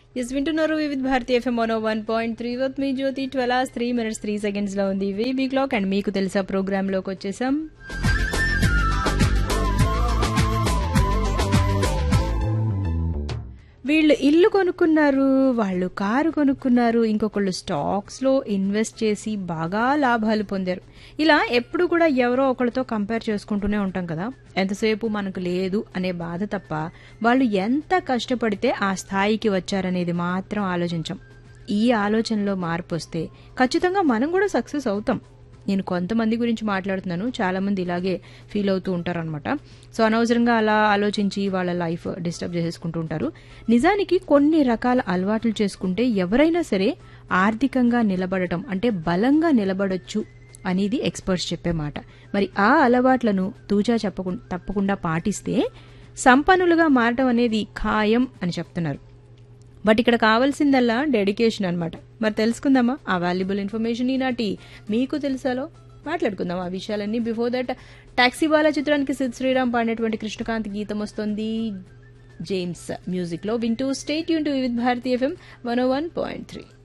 yes వింటున్నారు Vividh Bharati FM one one point three with me Jyothi twelve hours three minutes three seconds లో ఉంది VB clock and మీకు తెలుసా programme లోకి వచ్చేసాం వీళ్ళు ఇల్లు కొనుక్కున్నారు వాళ్ళు కారు కొనుక్కున్నారు ఇంకొకళ్ళు స్టాక్స్ లో ఇన్వెస్ట్ చేసి బాగా లాభాలు పొందారు ఇలా ఎప్పుడు కూడా ఎవరో ఒకరితో కంపేర్ చేసుకుంటూనే ఉంటాం కదా ఎంతసేపు మనకు లేదు అనే బాధ తప్ప వాళ్ళు ఎంత కష్టపడితే ఆ స్థాయికి వచ్చారనేది మాత్రం ఆలోచించం ఈ ఆలోచనలో మార్పు వస్తే ఖచ్చితంగా మనం కూడా సక్సెస్ అవుతాం నేను కొంతమంది గురించి మాట్లాడుతున్నాను చాలా మంది ఇలాగే ఫీల్ అవుతూ ఉంటారు అనమాట సో అనవసరంగా అలా ఆలోచించి వాళ్ళ లైఫ్ డిస్టర్బ్ చేసేసుకుంటూ ఉంటారు నిజానికి కొన్ని రకాల అలవాట్లు చేసుకుంటే ఎవరైనా సరే ఆర్థికంగా నిలబడటం అంటే బలంగా నిలబడొచ్చు అనేది ఎక్స్పర్ట్స్ చెప్పే మాట మరి ఆ అలవాట్లను తూచా చెప్పకుండా తప్పకుండా పాటిస్తే సంపన్నులుగా మారటం అనేది ఖాయం అని చెప్తున్నారు బట్ ఇక్కడ కావాల్సిందల్లా డెడికేషన్ అనమాట మరి తెలుసుకుందామా ఆ వాల్యుబుల్ ఇన్ఫర్మేషన్ ఈనాటి మీకు తెలుసాలో మాట్లాడుకుందాం ఆ విషయాలన్నీ బిఫోర్ దట్ టాక్సీ బాల చిత్రానికి సిద్ శ్రీరామ్ పాడినటువంటి కృష్ణకాంత్ గీతం వస్తుంది జేమ్స్ మ్యూజిక్ లో వింటూ స్టేట్ యూన్ to Vividh Bharati FM one one point three